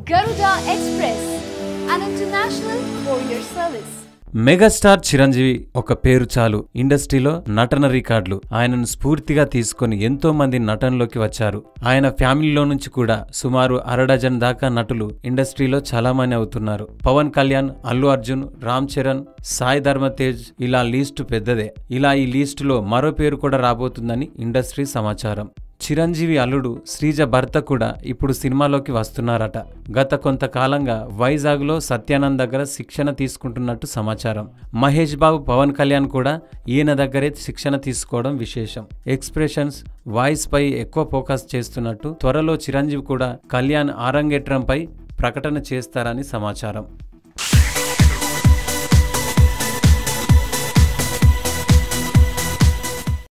Garuda Express, an international courier service. Megastar Chiranjeevi ఒక పేరు చాలు ఇండస్ట్రీలో నటన రికార్డులు ఆయనను స్ఫూర్తిగా తీసుకొని ఎంతో మంది నటనలోకి వచ్చారు ఆయన ఫ్యామిలీలో నుంచి కూడా సుమారు అరడజన్ దాకా నటులు ఇండస్ట్రీలో చాలామంది అవుతున్నారు పవన్ కళ్యాణ్ అల్లు అర్జున్ రామ్ చరణ్ సాయి ధర్మతేజ్ ఇలా లీస్టు పెద్దదే ఇలా ఈ లీస్టులో మరో పేరు కూడా రాబోతుందని ఇండస్ట్రీ సమాచారం చిరంజీవి అల్లుడు శ్రీజ భర్త కూడా ఇప్పుడు సినిమాలోకి వస్తున్నారట గత కొంతకాలంగా వైజాగ్లో సత్యానంద్ దగ్గర శిక్షణ తీసుకుంటున్నట్టు సమాచారం మహేష్ బాబు పవన్ కళ్యాణ్ కూడా ఈయన దగ్గరే శిక్షణ తీసుకోవడం విశేషం ఎక్స్ప్రెషన్స్ వాయిస్ పై ఎక్కువ ఫోకస్ చేస్తున్నట్టు త్వరలో చిరంజీవి కూడా కళ్యాణ్ ఆరంగేట్రంపై ప్రకటన చేస్తారని సమాచారం